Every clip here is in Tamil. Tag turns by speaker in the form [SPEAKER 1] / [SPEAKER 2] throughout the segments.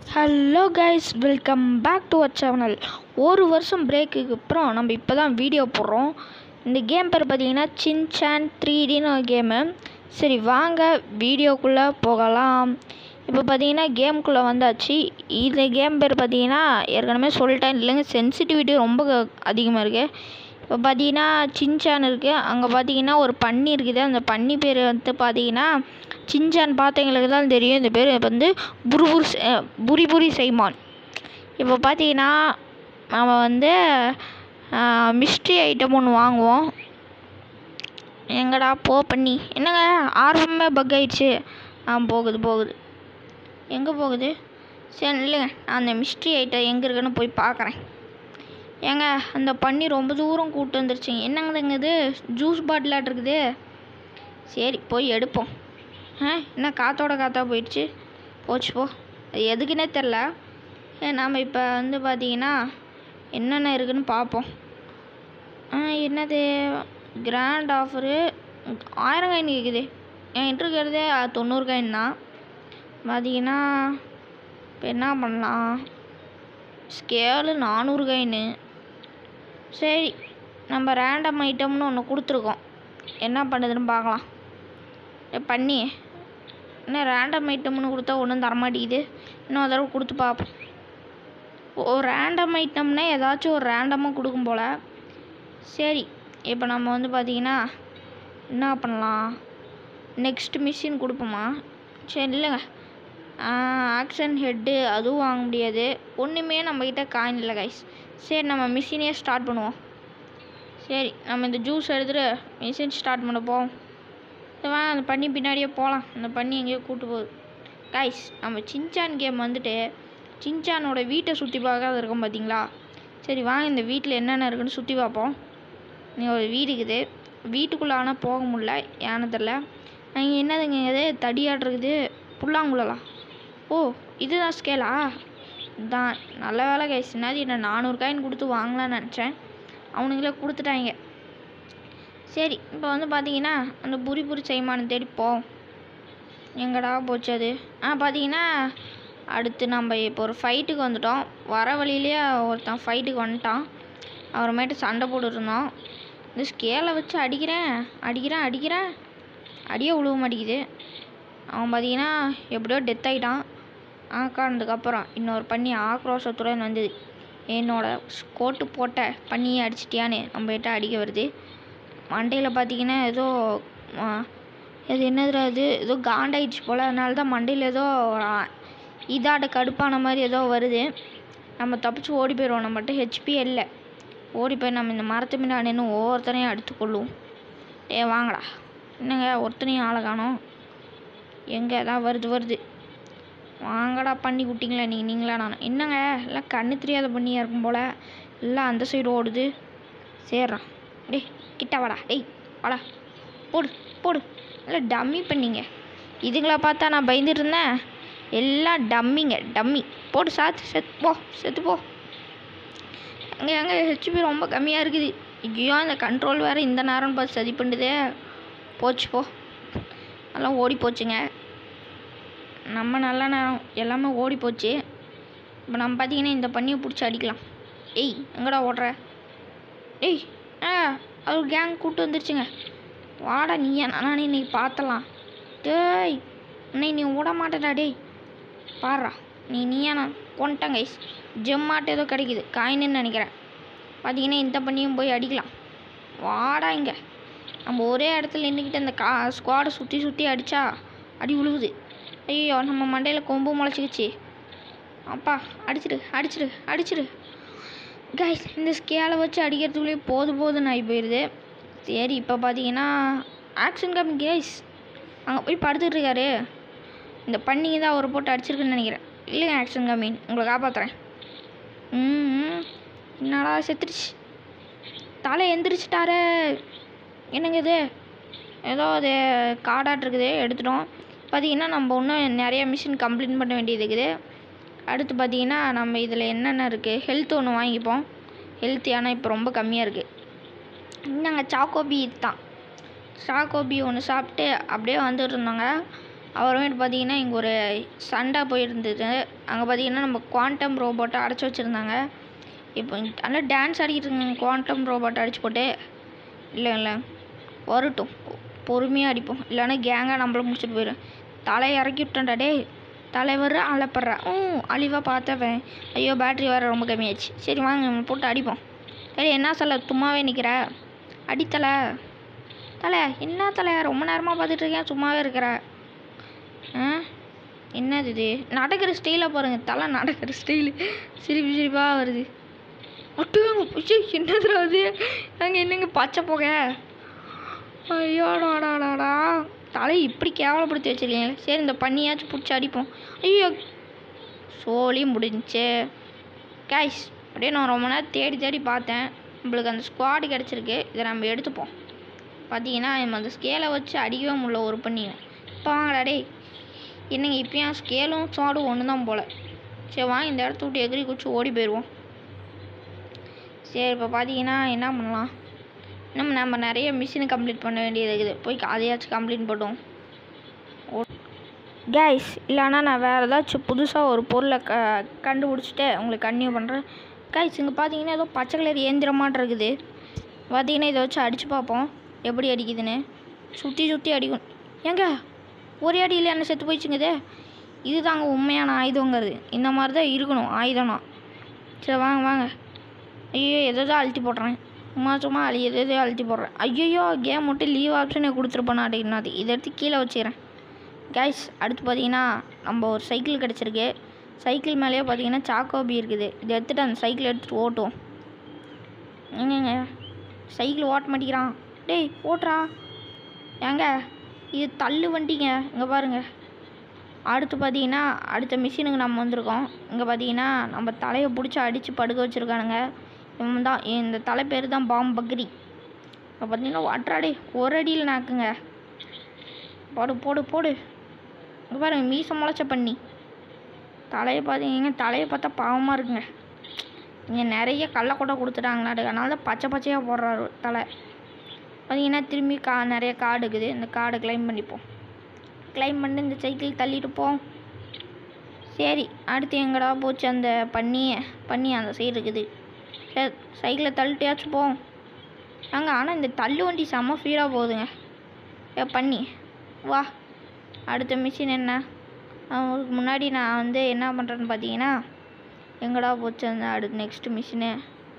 [SPEAKER 1] hello guys welcome back to our channel ஒரு வருஷம் பிரேக்குக்கு அப்புறம் நம்ம இப்போ தான் வீடியோ போடுறோம் இந்த கேம் பேர் பார்த்தீங்கன்னா சின்சான் த்ரீ டின்னு ஒரு கேமு சரி வாங்க வீடியோக்குள்ளே போகலாம் இப்போ பார்த்தீங்கன்னா கேமுக்குள்ளே வந்தாச்சு இந்த கேம் பேர் பார்த்தீங்கன்னா ஏற்கனவே சொல்லிட்டேன் இல்லைங்க சென்சிட்டிவிட்டி ரொம்ப அதிகமாக இருக்குது இப்போ பார்த்தீங்கன்னா சின்சான் இருக்குது அங்கே பார்த்தீங்கன்னா ஒரு பன்னி இருக்குது அந்த பன்னி பேர் வந்து பார்த்தீங்கன்னா சின்சான் பார்த்தவங்களுக்கு தான் தெரியும் இந்த பேர் வந்து புருபுர் புரி புரி செய்மான் இப்போ பார்த்தீங்கன்னா நம்ம வந்து மிஸ்ட்ரி ஐட்டம் ஒன்று வாங்குவோம் எங்கடா போ பண்ணி என்னங்க ஆர்வமே பக் ஆயிடுச்சு ஆ போகுது போகுது எங்கே போகுது சரி இல்லைங்க நான் அந்த மிஸ்ட்ரி ஐட்டம் எங்கே இருக்குன்னு போய் பார்க்குறேன் ஏங்க அந்த பன்னி ரொம்ப தூரம் கூப்பிட்டு வந்துருச்சுங்க என்னங்கதுங்க இது ஜூஸ் பாட்டிலாட் இருக்குது சரி போய் எடுப்போம் ஆ என்ன காற்றோட காற்றா போயிடுச்சு போச்சு போ அது எதுக்குன்னே தெரில நாம் இப்போ வந்து பார்த்தீங்கன்னா என்னென்ன இருக்குன்னு பார்ப்போம் ஆ என்னது கிராண்ட் ஆஃபரு ஆயிரம் காயின் கேட்குது என்கிட்ட இருக்கிறதே தொண்ணூறு காயின் தான் பார்த்தீங்கன்னா இப்போ என்ன பண்ணலாம் ஸ்கேலு நானூறு காயின்னு சரி நம்ம ரேண்டம் ஐட்டம்னு ஒன்று கொடுத்துருக்கோம் என்ன பண்ணுதுன்னு பார்க்கலாம் ஏ, பண்ணி என்ன ரேண்டம் ஐட்டம்னு கொடுத்தா ஒன்றும் தரமாட்டேங்குது இன்னொரு தடவை கொடுத்து பார்ப்போம் ஒரு ரேண்டம் ஐட்டம்னா ஏதாச்சும் ஒரு ரேண்டமாக கொடுக்கும் போல் சரி இப்போ நம்ம வந்து பார்த்தீங்கன்னா என்ன பண்ணலாம் நெக்ஸ்ட் மிஷின் கொடுப்போமா சரி இல்லைங்க ஆக்ஷன் ஹெட்டு அதுவும் வாங்க முடியாது ஒன்றுமே நம்மக்கிட்ட காயின் இல்லை கைஸ் சரி நம்ம மிஷினே ஸ்டார்ட் பண்ணுவோம் சரி நம்ம இந்த ஜூஸ் எடுத்துகிட்டு மிஷின் ஸ்டார்ட் பண்ண போவோம் சரி வாங்க அந்த பண்ணி பின்னாடியே போகலாம் அந்த பண்ணி எங்கேயோ கூட்டு போகுது கைஸ் நம்ம சின்சான் கேம் வந்துட்டு சின்சானோட வீட்டை சுற்றி பார்க்காத இருக்கோம் பார்த்தீங்களா சரி வாங்க இந்த வீட்டில் என்னென்ன இருக்குன்னு சுற்றி பார்ப்போம் நீ ஒரு வீடு இருக்குது வீட்டுக்குள்ளே ஆனால் போக முடியல ஏன்னு தெரில அங்கே என்னதுங்க இது தடியாட் இருக்குது புல்லாங்குழலா ஓ இதுதான் ஸ்கேலா தான் நல்ல வேலை கைஸ் என்னது என்ன நானூறு காயின் கொடுத்து வாங்கலாம்னு நினச்சேன் அவனுங்களே கொடுத்துட்டாங்க சரி இப்போ வந்து பார்த்தீங்கன்னா அந்த புரி புரி செய்மானை தேடி போவோம் எங்கடா போச்சு அது ஆ பார்த்தீங்கன்னா அடுத்து நம்ம இப்போ ஒரு ஃபைட்டுக்கு வந்துட்டோம் வர வழியிலேயே ஒருத்தன் ஃபைட்டுக்கு வந்துட்டான் அப்புறமேட்டு சண்டை போட்டுட்டு இருந்தோம் இந்த ஸ்கேலை வச்சு அடிக்கிறேன் அடிக்கிறேன் அடிக்கிறேன் அடியே விழுவ மாட்டேங்குது அவன் பார்த்தீங்கன்னா எப்படியோ டெத் ஆகிட்டான் ஆக்கானதுக்கப்புறம் இன்னொரு பண்ணி ஆக்ரோஷத்துடன் வந்தது என்னோட கோட்டு போட்ட பண்ணியை அடிச்சிட்டியான்னு நம்மகிட்ட அடிக்க வருது மண்டையில் பார்த்தீங்கன்னா ஏதோ ஆ, இது என்னதுடா இது ஏதோ காண்டாயிடுச்சு போல் அதனால தான் மண்டையில் ஏதோ ஆ, இதாட்ட கடுப்பான மாதிரி ஏதோ வருது நம்ம தப்பிச்சு ஓடி போயிடுவோம் நம்மகிட்ட ஹெச்பி இல்லை ஓடி போய் நம்ம இந்த மரத்து முன்னாடி நின்று ஒவ்வொருத்தனையும் அடித்து கொள்ளுவோம் ஏ வாங்கடா என்னங்க ஒருத்தனையும் ஆளை காணோம் எங்கே தான் வருது வருது வாங்கடா பண்ணி குட்டிங்களா நீ நீங்களா நான் என்னங்க எல்லாம் கண்ணு தெரியாத பண்ணியாக இருக்கும் போல் எல்லாம் அந்த சைடு ஓடுது சேர்றான் டேய் கிட்ட வாடா டேய் வாடா போடு போடு எல்லாம் டம்மி பண்ணிங்க இதுங்களா பார்த்தா நான் பயந்துட்டு இருந்தேன் எல்லாம் டம்மிங்க டம்மி போடு சாத்து செத்து போ செத்து போ அங்கே அங்கே ஹெச்பி ரொம்ப கம்மியாக இருக்குது ஐயோ அந்த கண்ட்ரோல் வேறு இந்த நேரம் பார்த்து சதி பண்ணுதே போச்சு போ எல்லாம் ஓடி போச்சுங்க நம்ம நல்ல நேரம் எல்லாமே ஓடி போச்சு இப்போ நம்ம பார்த்தீங்கன்னா இந்த பண்ணியை பிடிச்சி அடிக்கலாம் ஏய் எங்கடா ஓடுற ஏய் ஆ அது ஒரு கேங் கூப்பிட்டு வந்துருச்சுங்க வாடா நீ நானே இன்னைக்கு பார்த்தலாம் டேய் இன்னை நீ விட மாட்டேடா டேய் பாடுறா நீ நீயா நான் கொன்ட்டேன் கைஸ் ஜெம்மாட்டு ஏதோ கிடைக்குது காயின்னு நினைக்கிறேன் பார்த்தீங்கன்னா இந்த பண்ணியும் போய் அடிக்கலாம் வாடா இங்கே நம்ம ஒரே இடத்துல நின்றுக்கிட்டு அந்த கா ஸ்குவாடை சுற்றி சுற்றி அடித்தா அடி விழுவுது ஐயோ நம்ம மண்டையில் கொம்பு முளைச்சிக்கிச்சு அப்பா அடிச்சிடு அடிச்சிடு அடிச்சிடு கைஸ் இந்த ஸ்கேலை வச்சு அடிக்கிறதுக்குள்ளேயே போது போதுன்னு ஆகி போயிடுது சரி இப்போ பார்த்தீங்கன்னா ஆக்ஷன் கம்மி கைஸ் அங்கே போய் படுத்துட்டு இருக்காரு இந்த பண்ணிங்க தான் அவரை போட்டு அடிச்சிருக்குன்னு நினைக்கிறேன் இல்லைங்க ஆக்ஷன் கம்மின் உங்களை காப்பாற்றுறேன் ம் என்னடா செத்துருச்சு தலை எந்திரிச்சிட்டாரு என்னங்க இது ஏதோ அது காடாட் இருக்குது எடுத்துட்டோம் பார்த்தீங்கன்னா நம்ம இன்னும் நிறைய மிஷின் கம்ப்ளீட் பண்ண வேண்டியது இருக்குது அடுத்து பார்த்தீங்கன்னா நம்ம இதில் என்னென்ன இருக்குது ஹெல்த் ஒன்று வாங்கிப்போம் ஹெல்த் ஆனால் இப்போ ரொம்ப கம்மியாக இருக்குது நாங்கள் சாக்கோபி தான் சாக்கோபி ஒன்று சாப்பிட்டு அப்படியே வந்துட்டு இருந்தோங்க அப்புறமேட்டு பார்த்தீங்கன்னா இங்கே ஒரு சண்டை போயிருந்தது அங்கே பார்த்தீங்கன்னா நம்ம குவாண்டம் ரோபோட்டை அடைச்சி வச்சுருந்தாங்க இப்போ நல்லா டான்ஸ் ஆடிக்கிட்டு இருந்தாங்க குவாண்டம் ரோபோட்டை அடிச்சு போட்டு இல்லை இல்லை வரட்டும் பொறுமையாக அடிப்போம் இல்லைன்னா கேங்காக நம்மள முடிச்சுட்டு போயிடும் தலையை இறக்கி விட்டேன்டா டேய் தலைவர் அலப்படுறா ம் அழிவாக பார்த்தவன் ஐயோ பேட்ரி வேறு ரொம்ப கம்மியாச்சு சரி வாங்க இவனை போட்டு அடிப்போம் சரி என்ன சொல்ல சும்மாவே நிற்கிற அடித்தலை தலை என்ன தலை ரொம்ப நேரமாக பார்த்துட்டு இருக்கேன் சும்மாவே இருக்கிற ஆ என்னது இது நடக்கிற ஸ்டைலை பாருங்கள் தலை நடக்கிற ஸ்டைலு சிரிப்பு சிரிப்பாக வருது மட்டும் என்னதுடா அது நாங்கள் என்னங்க பச்சை புகை ஐயோடாடாடாடா தலை இப்படி கேவலப்படுத்தி வச்சிருக்கீங்களே சரி இந்த பண்ணியாச்சும் பிடிச்சி அடிப்போம் ஐயோ சோலி முடிஞ்சுச்சு கைஸ் அப்படியே நான் ரொம்ப நேரம் தேடி தேடி பார்த்தேன் நம்மளுக்கு அந்த ஸ்குவாடு கிடச்சிருக்கு இதை நம்ம எடுத்துப்போம் பார்த்தீங்கன்னா நம்ம அந்த ஸ்கேலை வச்சு அடிக்கவே முடியல ஒரு பண்ணியும் இப்போ வாங்கடா டேய் என்னங்க இப்பயும் ஸ்கேலும் ஸ்குவாடும் ஒன்று தான் போல் சரி வாங்க இந்த இடத்த விட்டு எகிரி குச்சி ஓடி போயிடுவோம் சரி இப்போ பார்த்தீங்கன்னா என்ன பண்ணலாம் நம்ம நம்ம நிறைய மிஷின் கம்ப்ளீட் பண்ண வேண்டியது இருக்குது போய் அதையாச்சும் கம்ப்ளீட் பண்ணுவோம் கேஸ் இல்லைன்னா நான் வேறு ஏதாச்சும் புதுசாக ஒரு பொருளை க கண்டுபிடிச்சிட்டு உங்களுக்கு கன்டினியூ பண்ணுறேன் கைஸ் இங்கே பார்த்தீங்கன்னா ஏதோ பச்சை கலர் இயந்திரமாட்டு இருக்குது பார்த்தீங்கன்னா இதை வச்சு அடித்து பார்ப்போம் எப்படி அடிக்குதுன்னு சுற்றி சுற்றி அடிக்கும் ஏங்க ஒரே அடியில் என்ன செத்து போயிடுச்சுங்குது இதுதாங்க உண்மையான ஆயுதங்கிறது இந்த மாதிரி தான் இருக்கணும் ஆயுதம்னா சரி வாங்க வாங்க ஐயோ எதோ அழுத்தி போடுறேன் சும்மா சும்மா அழி எதோ எதோ அழுத்தி போடுறேன் ஐயோ கேம் மட்டும் லீவ் ஆப்ஷனே கொடுத்துருப்பேன் அப்படின்னாது இதை எடுத்து கீழே வச்சிடுறேன் கைஸ் அடுத்து பார்த்தீங்கன்னா நம்ம ஒரு சைக்கிள் கிடச்சிருக்கு சைக்கிள் மேலேயே பார்த்தீங்கன்னா சாக்கோபி இருக்குது இதை எடுத்துகிட்டு அந்த சைக்கிள் எடுத்துகிட்டு ஓட்டுவோம் எங்கங்க சைக்கிள் ஓட்ட மாட்டேங்கிறான் டேய் ஓட்டுறா ஏங்க இது தள்ளு வண்டிங்க இங்கே பாருங்க அடுத்து பார்த்தீங்கன்னா அடுத்த மிஷினுக்கு நம்ம வந்திருக்கோம் இங்கே பார்த்தீங்கன்னா நம்ம தலையை பிடிச்சி அடித்து படுக்க வச்சுருக்கானுங்க இவன் தான் இந்த தலை பேர் தான் பாம் பக்ரி இப்போ பார்த்தீங்கன்னா வாட்ராடே ஒரு அடியில் நாக்குங்க போடு போடு போடு இங்கே பாருங்க மீச முளைச்ச பண்ணி தலையை பார்த்தீங்க தலையை பார்த்தா பாவமாக இருக்குங்க இங்கே நிறைய கள்ளக்கொட்டை கொடுத்துட்டாங்களாடு அதனால தான் பச்சை பச்சையாக போடுறாரு தலை பார்த்தீங்கன்னா திரும்பி கா நிறைய காடு இருக்குது இந்த காடை கிளைம் பண்ணிப்போம் கிளைம் பண்ணி இந்த சைக்கிள் தள்ளிட்டு போம் சரி அடுத்து எங்கடா போச்சு அந்த பன்னியை பன்னி அந்த சைடு இருக்குது சரி சைக்கிளை தள்ளிட்டியாச்சும் போம் அங்கே ஆனால் இந்த தள்ளு வண்டி செம்ம ஃபீலாக போகுதுங்க ஏ பண்ணி வா அடுத்த மிஷின் என்ன அவங்களுக்கு முன்னாடி நான் வந்து என்ன பண்ணுறேன்னு பார்த்தீங்கன்னா எங்கடா போச்சு அந்த அடுத்து நெக்ஸ்ட் மிஷினு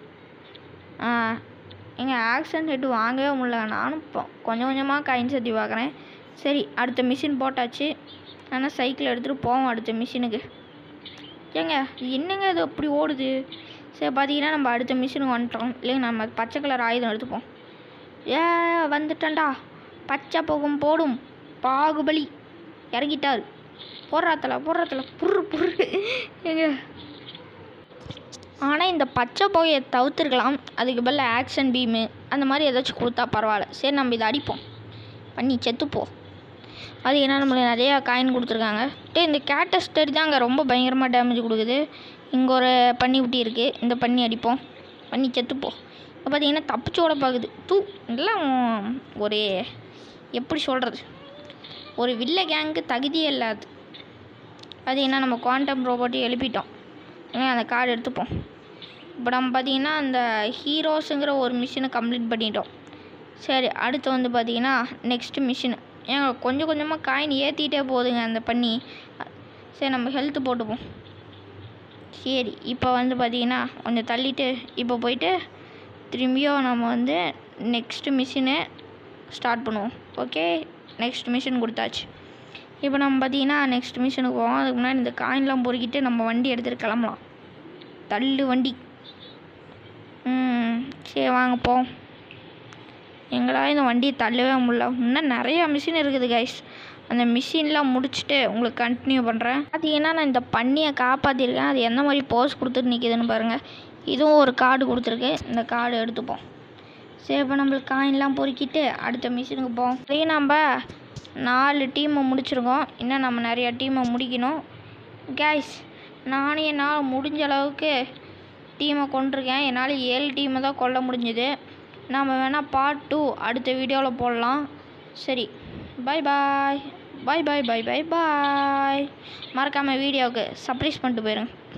[SPEAKER 1] ஆ எங்கள் ஆக்ஷன் ஹெட் வாங்கவே முடியல நானும் இப்போ கொஞ்சம் கொஞ்சமாக காயின் சத்தி பார்க்குறேன் சரி அடுத்த மிஷின் போட்டாச்சு ஆனால் சைக்கிள் எடுத்துகிட்டு போவோம் அடுத்த மிஷினுக்கு ஏங்க இது என்னங்க இது அப்படி ஓடுது சரி பார்த்தீங்கன்னா நம்ம அடுத்த மிஷினுக்கு வந்துட்டோம் இல்லைங்க நம்ம பச்சை கலர் ஆயுதம் எடுத்துப்போம் ஏ வந்துட்டேன்டா பச்சை போகும் போடும் பாகுபலி இறங்கிட்டார் போடுறாத்தல போடுறாத்தல புர்ரு புர்ரு ஏங்க ஆனால் இந்த பச்சை புகையை தவிர்த்துருக்கலாம் அதுக்கு பதில் ஆக்ஷன் பீமு அந்த மாதிரி ஏதாச்சும் கொடுத்தா பரவாயில்ல சரி நம்ம இதை அடிப்போம் பண்ணி செத்துப்போ அது ஏன்னா நம்மளுக்கு நிறையா காயின் கொடுத்துருக்காங்க டே இந்த கேட்டஸ் ஸ்டடி தான் அங்கே ரொம்ப பயங்கரமாக டேமேஜ் கொடுக்குது இங்கே ஒரு பன்னி குட்டி இருக்குது இந்த பன்னி அடிப்போம் பண்ணி செத்துப்போ இப்போ பார்த்தீங்கன்னா தப்பிச்சு ஓட பார்க்குது தூ இதெல்லாம் ஒரு எப்படி சொல்கிறது ஒரு வில்ல கேங்க்கு தகுதியே இல்லாது பார்த்தீங்கன்னா நம்ம குவாண்டம் ரோபோட்டை எழுப்பிட்டோம் இனிமே அந்த கார்டு எடுத்துப்போம் இப்போ நம்ம பார்த்தீங்கன்னா அந்த ஹீரோஸுங்கிற ஒரு மிஷினை கம்ப்ளீட் பண்ணிட்டோம் சரி அடுத்து வந்து பார்த்தீங்கன்னா நெக்ஸ்ட்டு மிஷின் ஏங்க கொஞ்சம் கொஞ்சமாக காயின் ஏற்றிட்டே போகுதுங்க அந்த பண்ணி சரி நம்ம ஹெல்த்து போட்டுப்போம் சரி இப்போ வந்து பார்த்தீங்கன்னா கொஞ்சம் தள்ளிட்டு இப்போ போயிட்டு திரும்பியும் நம்ம வந்து நெக்ஸ்ட்டு மிஷினை ஸ்டார்ட் பண்ணுவோம் ஓகே நெக்ஸ்ட் மிஷின் கொடுத்தாச்சு இப்போ நம்ம பார்த்தீங்கன்னா நெக்ஸ்ட் மிஷினுக்கு போவோம் அதுக்கு முன்னாடி இந்த காயின்லாம் பொறுக்கிட்டு நம்ம வண்டி எடுத்துகிட்டு கிளம்பலாம் தள்ளு வண்டி ம் சரி வாங்க போவோம் எங்கடா இந்த வண்டியை தள்ளவே முடியல இன்னும் நிறையா மிஷின் இருக்குது கைஸ் அந்த மிஷின்லாம் முடிச்சுட்டு உங்களுக்கு கண்டினியூ பண்ணுறேன் பார்த்தீங்கன்னா நான் இந்த பண்ணியை காப்பாற்றிருக்கேன் அது எந்த மாதிரி போஸ் கொடுத்துட்டு நிற்கிதுன்னு பாருங்கள் இதுவும் ஒரு கார்டு கொடுத்துருக்கு இந்த கார்டு எடுத்துப்போம் சரி இப்போ நம்மளுக்கு காயின்லாம் பொறுக்கிட்டு அடுத்த மிஷினுக்கு போவோம் இதே நம்ம நாலு டீமை முடிச்சிருக்கோம் இன்னும் நம்ம நிறையா டீமை முடிக்கணும் கேஸ் நானே என்னால் முடிஞ்ச அளவுக்கு டீமை கொண்டிருக்கேன் என்னால் ஏழு டீமை தான் கொல்ல முடிஞ்சுது நாம் வேணால் பார்ட் டூ அடுத்த வீடியோவில் போடலாம் சரி பாய் பாய் பாய் பாய் பாய் பாய் பாய் மறக்காமல் வீடியோவுக்கு சர்ப்ரைஸ் பண்ணிட்டு போயிருங்க